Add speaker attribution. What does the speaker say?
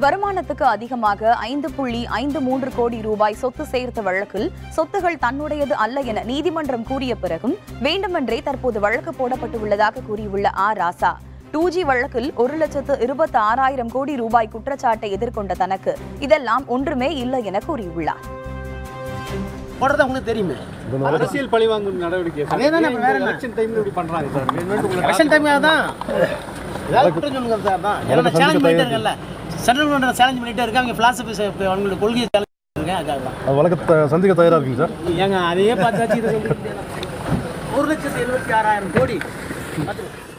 Speaker 1: வருமானத்துக்கு அதிகமாக ஐந்து புள்ளி ஐந்து மூன்று கோடி ரூபாய் சொத்து சேர்த்த வழக்கில் சொத்துகள் தன்னுடையது அல்ல என நீதிமன்றம் கூறிய பிறகும் வேண்டுமென்றே தற்போது வழக்கு போடப்பட்டுள்ளதாக கூறியுள்ள ஆ ராசா டூ ஜி வழக்கில் ஒரு லட்சத்து இருபத்தி ஆறாயிரம் கோடி ரூபாய் குற்றச்சாட்டை எதிர்கொண்ட தனக்கு இதெல்லாம் ஒன்றுமே இல்லை என கூறியுள்ளார்
Speaker 2: போடுறது உங்களுக்கு தெரியுமே
Speaker 3: அரசியல் பழிவாங்கும் நடவடிக்கை சார்.
Speaker 2: அதே தானே
Speaker 3: ஏன்
Speaker 2: இப்ப வேற
Speaker 3: இந்த
Speaker 2: என்ன?
Speaker 3: election time ல இப்படி பண்றாங்க சார் வேணும்னு உங்களுக்கு
Speaker 2: எலெக்ஷன் டைமாக தான் ஏதாவது குற்றம் சொல்லுங்க சார் தான் ஏன்னா நான் சேலஞ்ச் பண்ணிட்டே இருக்கேன்ல சென்ட்ரல் கவர்மெண்ட் சேலஞ்ச் பண்ணிட்டே இருக்கேன் அவங்க பிலாசபி அவங்களோட கொள்கையை சேலஞ்ச் இருக்கேன் அதுக்காக தான்
Speaker 4: வழக்கத்தை சந்திக்க தயாராக இருக்குங்க சார்
Speaker 2: ஏங்க அதையே பார்த்தாச்சு இதை சொல்லிட்டு ஒரு லட்சத்து எழுபத்தி ஆறாயிரம் கோடி பார்த்துக்கோங்க